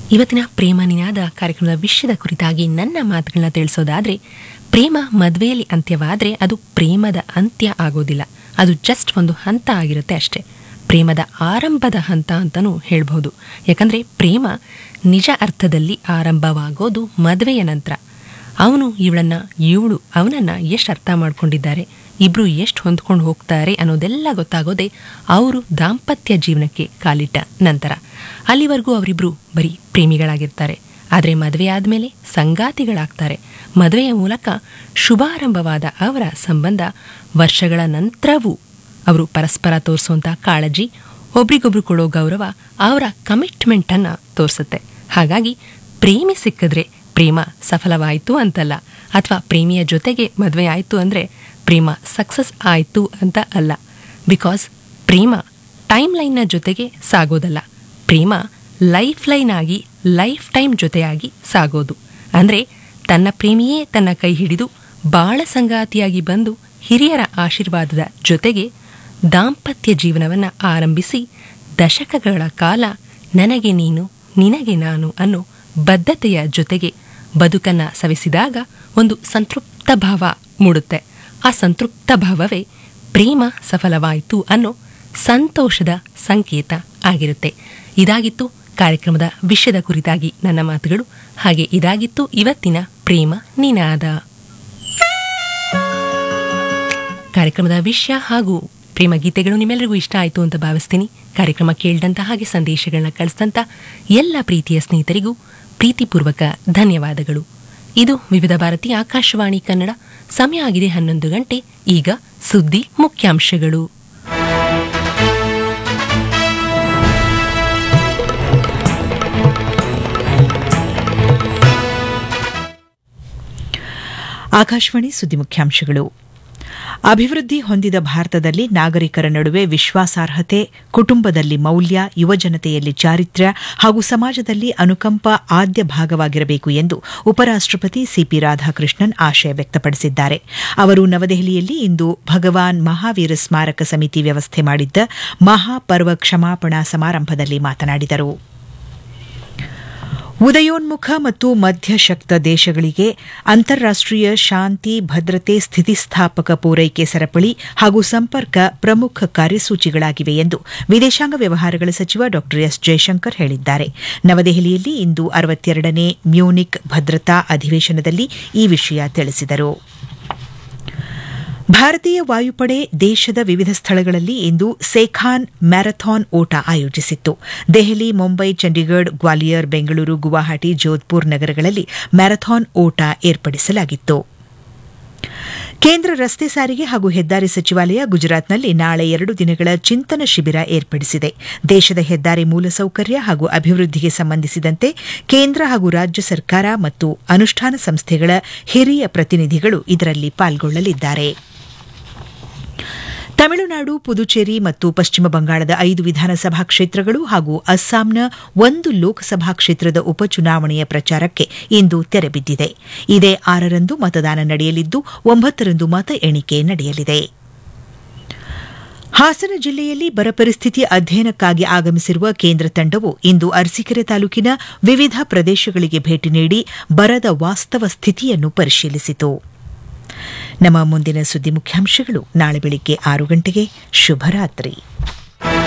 ಇವತ್ತಿನ ಪ್ರೇಮ ನಿನಾದ ಕಾರ್ಯಕ್ರಮದ ವಿಷಯದ ಕುರಿತಾಗಿ ನನ್ನ ಮಾತುಗಳನ್ನ ತಿಳಿಸೋದಾದ್ರೆ ಪ್ರೇಮ ಮದುವೆಯಲ್ಲಿ ಅಂತ್ಯವಾದರೆ ಅದು ಪ್ರೇಮದ ಅಂತ್ಯ ಆಗೋದಿಲ್ಲ ಅದು ಜಸ್ಟ್ ಒಂದು ಹಂತ ಆಗಿರುತ್ತೆ ಅಷ್ಟೇ ಪ್ರೇಮದ ಆರಂಭದ ಹಂತ ಅಂತಲೂ ಹೇಳ್ಬೋದು ಯಾಕಂದರೆ ಪ್ರೇಮ ನಿಜ ಅರ್ಥದಲ್ಲಿ ಆರಂಭವಾಗೋದು ಮದುವೆಯ ನಂತರ ಅವನು ಇವಳನ್ನ ಇವಳು ಅವನನ್ನ ಎಷ್ಟು ಅರ್ಥ ಮಾಡ್ಕೊಂಡಿದ್ದಾರೆ ಇಬ್ರು ಎಷ್ಟು ಹೊಂದ್ಕೊಂಡು ಹೋಗ್ತಾರೆ ಅನ್ನೋದೆಲ್ಲ ಗೊತ್ತಾಗೋದೇ ಅವರು ದಾಂಪತ್ಯ ಜೀವನಕ್ಕೆ ಕಾಲಿಟ್ಟ ನಂತರ ಅಲ್ಲಿವರೆಗೂ ಅವರಿಬ್ರು ಬರೀ ಪ್ರೇಮಿಗಳಾಗಿರ್ತಾರೆ ಆದರೆ ಮದುವೆ ಆದಮೇಲೆ ಸಂಗಾತಿಗಳಾಗ್ತಾರೆ ಮದುವೆಯ ಮೂಲಕ ಶುಭಾರಂಭವಾದ ಅವರ ಸಂಬಂಧ ವರ್ಷಗಳ ನಂತರವೂ ಅವರು ಪರಸ್ಪರ ತೋರಿಸುವಂಥ ಕಾಳಜಿ ಒಬ್ರಿಗೊಬ್ರು ಕೊಡೋ ಗೌರವ ಅವರ ಕಮಿಟ್ಮೆಂಟನ್ನು ತೋರಿಸುತ್ತೆ ಹಾಗಾಗಿ ಪ್ರೇಮಿ ಸಿಕ್ಕಿದ್ರೆ ಪ್ರೇಮ ಸಫಲವಾಯಿತು ಅಂತಲ್ಲ ಅಥವಾ ಪ್ರೇಮಿಯ ಜೊತೆಗೆ ಮದುವೆ ಆಯಿತು ಅಂದರೆ ಪ್ರೇಮ ಸಕ್ಸಸ್ ಆಯಿತು ಅಂತ ಅಲ್ಲ ಬಿಕಾಸ್ ಪ್ರೇಮ ಟೈಮ್ ಲೈನ್ನ ಜೊತೆಗೆ ಸಾಗೋದಲ್ಲ ಪ್ರೇಮ ಲೈಫ್ ಲೈನ್ ಆಗಿ ಲೈಫ್ ಟೈಮ್ ಜೊತೆಯಾಗಿ ಸಾಗೋದು ಅಂದರೆ ತನ್ನ ಪ್ರೇಮಿಯೇ ತನ್ನ ಕೈ ಹಿಡಿದು ಬಾಳ ಸಂಗಾತಿಯಾಗಿ ಬಂದು ಹಿರಿಯರ ಆಶೀರ್ವಾದದ ಜೊತೆಗೆ ದಾಂಪತ್ಯ ಜೀವನವನ್ನು ಆರಂಭಿಸಿ ದಶಕಗಳ ಕಾಲ ನನಗೆ ನೀನು ನಿನಗೆ ನಾನು ಅನ್ನೋ ಬದ್ಧತೆಯ ಜೊತೆಗೆ ಬದುಕನ್ನು ಸವೆಸಿದಾಗ ಒಂದು ಸಂತೃಪ್ತ ಭಾವ ಮೂಡುತ್ತೆ ಆ ಸಂತೃಪ್ತ ಭಾವವೇ ಪ್ರೇಮ ಸಫಲವಾಯಿತು ಅನ್ನೋ ಸಂತೋಷದ ಸಂಕೇತ ಆಗಿರುತ್ತೆ ಇದಾಗಿತ್ತು ಕಾರ್ಯಕ್ರಮದ ವಿಷಯದ ಕುರಿತಾಗಿ ನನ್ನ ಮಾತುಗಳು ಹಾಗೆ ಇದಾಗಿತ್ತು ಇವತ್ತಿನ ಪ್ರೇಮ ನಿನಾದ ಕಾರ್ಯಕ್ರಮದ ವಿಷಯ ಹಾಗೂ ಪ್ರೇಮ ಗೀತೆಗಳು ನಿಮ್ಮೆಲ್ಲರಿಗೂ ಇಷ್ಟ ಆಯಿತು ಅಂತ ಭಾವಿಸ್ತೀನಿ ಕಾರ್ಯಕ್ರಮ ಕೇಳಿದಂಥ ಹಾಗೆ ಸಂದೇಶಗಳನ್ನ ಕಳಿಸಿದಂಥ ಎಲ್ಲ ಪ್ರೀತಿಯ ಸ್ನೇಹಿತರಿಗೂ ಪ್ರೀತಿಪೂರ್ವಕ ಧನ್ಯವಾದಗಳು ಇದು ವಿವಿಧ ಭಾರತಿ ಆಕಾಶವಾಣಿ ಕನ್ನಡ ಸಮಯ ಆಗಿದೆ ಹನ್ನೊಂದು ಗಂಟೆ ಈಗ ಸುದ್ದಿ ಮುಖ್ಯಾಂಶಗಳು ಆಕಾಶವಾಣಿ ಸುದ್ದಿ ಮುಖ್ಯಾಂಶಗಳು ಅಭಿವೃದ್ಧಿ ಹೊಂದಿದ ಭಾರತದಲ್ಲಿ ನಾಗರಿಕರ ನಡುವೆ ವಿಶ್ವಾಸಾರ್ಹತೆ ಕುಟುಂಬದಲ್ಲಿ ಮೌಲ್ಯ ಯುವಜನತೆಯಲ್ಲಿ ಚಾರಿತ್ರ್ಯ ಹಾಗೂ ಸಮಾಜದಲ್ಲಿ ಅನುಕಂಪ ಆದ್ಯ ಭಾಗವಾಗಿರಬೇಕು ಎಂದು ಉಪರಾಷ್ಟಪತಿ ಸಿಪಿ ರಾಧಾಕೃಷ್ಣನ್ ಆಶಯ ವ್ಯಕ್ತಪಡಿಸಿದ್ದಾರೆ ಅವರು ನವದೆಹಲಿಯಲ್ಲಿ ಇಂದು ಭಗವಾನ್ ಮಹಾವೀರ ಸ್ಮಾರಕ ಸಮಿತಿ ವ್ಯವಸ್ಥೆ ಮಾಡಿದ್ದ ಮಹಾಪರ್ವ ಕ್ಷಮಾಪಣಾ ಸಮಾರಂಭದಲ್ಲಿ ಮಾತನಾಡಿದರು ಉದಯೋನ್ಮುಖ ಮತ್ತು ಮಧ್ಯಶಕ್ತ ದೇಶಗಳಿಗೆ ಅಂತಾರಾಷ್ಟೀಯ ಶಾಂತಿ ಭದ್ರತೆ ಸ್ಥಿತಿಸ್ಥಾಪಕ ಪೂರೈಕೆ ಸರಪಳಿ ಹಾಗೂ ಸಂಪರ್ಕ ಪ್ರಮುಖ ಕಾರ್ಯಸೂಚಿಗಳಾಗಿವೆ ಎಂದು ವಿದೇಶಾಂಗ ವ್ಯವಹಾರಗಳ ಸಚಿವ ಡಾ ಎಸ್ ಜಯಶಂಕರ್ ಹೇಳಿದ್ದಾರೆ ನವದೆಹಲಿಯಲ್ಲಿ ಇಂದು ಅರವತ್ತೆರಡನೇ ಮ್ಯೂನಿಕ್ ಭದ್ರತಾ ಅಧಿವೇಶನದಲ್ಲಿ ಈ ವಿಷಯ ತಿಳಿಸಿದರು ಭಾರತೀಯ ವಾಯುಪಡೆ ದೇಶದ ವಿವಿಧ ಸ್ಥಳಗಳಲ್ಲಿ ಇಂದು ಸೇಖಾನ್ ಮ್ಯಾರಥಾನ್ ಓಟ ಆಯೋಜಿಸಿತ್ತು ದೆಹಲಿ ಮುಂಬೈ ಚಂಡೀಗಢ ಗ್ವಾಲಿಯರ್ ಬೆಂಗಳೂರು ಗುವಾಹಟಿ ಜೋಧ್ಪುರ್ ನಗರಗಳಲ್ಲಿ ಮ್ಯಾರಥಾನ್ ಓಟ ಏರ್ಪಡಿಸಲಾಗಿತ್ತು ಕೇಂದ್ರ ರಸ್ತೆ ಸಾರಿಗೆ ಹಾಗೂ ಹೆದ್ದಾರಿ ಸಚಿವಾಲಯ ಗುಜರಾತ್ನಲ್ಲಿ ನಾಳೆ ಎರಡು ದಿನಗಳ ಚಿಂತನ ಶಿಬಿರ ಏರ್ಪಡಿಸಿದೆ ದೇಶದ ಹೆದ್ದಾರಿ ಮೂಲಸೌಕರ್ಯ ಹಾಗೂ ಅಭಿವೃದ್ಧಿಗೆ ಸಂಬಂಧಿಸಿದಂತೆ ಕೇಂದ್ರ ಹಾಗೂ ರಾಜ್ಯ ಸರ್ಕಾರ ಮತ್ತು ಅನುಷ್ಠಾನ ಸಂಸ್ಥೆಗಳ ಹಿರಿಯ ಪ್ರತಿನಿಧಿಗಳು ಇದರಲ್ಲಿ ಪಾಲ್ಗೊಳ್ಳಲಿದ್ದಾರೆ ತಮಿಳುನಾಡು ಪುದುಚೇರಿ ಮತ್ತು ಪಶ್ಚಿಮ ಬಂಗಾಳದ ಐದು ವಿಧಾನಸಭಾ ಕ್ಷೇತ್ರಗಳು ಹಾಗೂ ಅಸ್ಸಾಂನ ಒಂದು ಲೋಕಸಭಾ ಕ್ಷೇತ್ರದ ಉಪಚುನಾವಣೆಯ ಪ್ರಚಾರಕ್ಕೆ ಇಂದು ತೆರೆಬಿದ್ದಿದೆ ಇದೇ ಆರರಂದು ಮತದಾನ ನಡೆಯಲಿದ್ದು ಒಂಬತ್ತರಂದು ಮತ ಎಣಿಕೆ ನಡೆಯಲಿದೆ ಹಾಸನ ಜಿಲ್ಲೆಯಲ್ಲಿ ಬರ ಪರಿಸ್ಥಿತಿ ಅಧ್ಯಯನಕ್ಕಾಗಿ ಆಗಮಿಸಿರುವ ಕೇಂದ್ರ ತಂಡವು ಇಂದು ಅರಸೀಕೆರೆ ತಾಲೂಕಿನ ವಿವಿಧ ಪ್ರದೇಶಗಳಿಗೆ ಭೇಟಿ ನೀಡಿ ಬರದ ವಾಸ್ತವ ಸ್ಥಿತಿಯನ್ನು ಪರಿಶೀಲಿಸಿತು ನಮ್ಮ ಮುಂದಿನ ಸುದ್ದಿ ಮುಖ್ಯಾಂಶಗಳು ನಾಳೆ ಬೆಳಿಗ್ಗೆ ಆರು ಗಂಟೆಗೆ ಶುಭರಾತ್ರಿ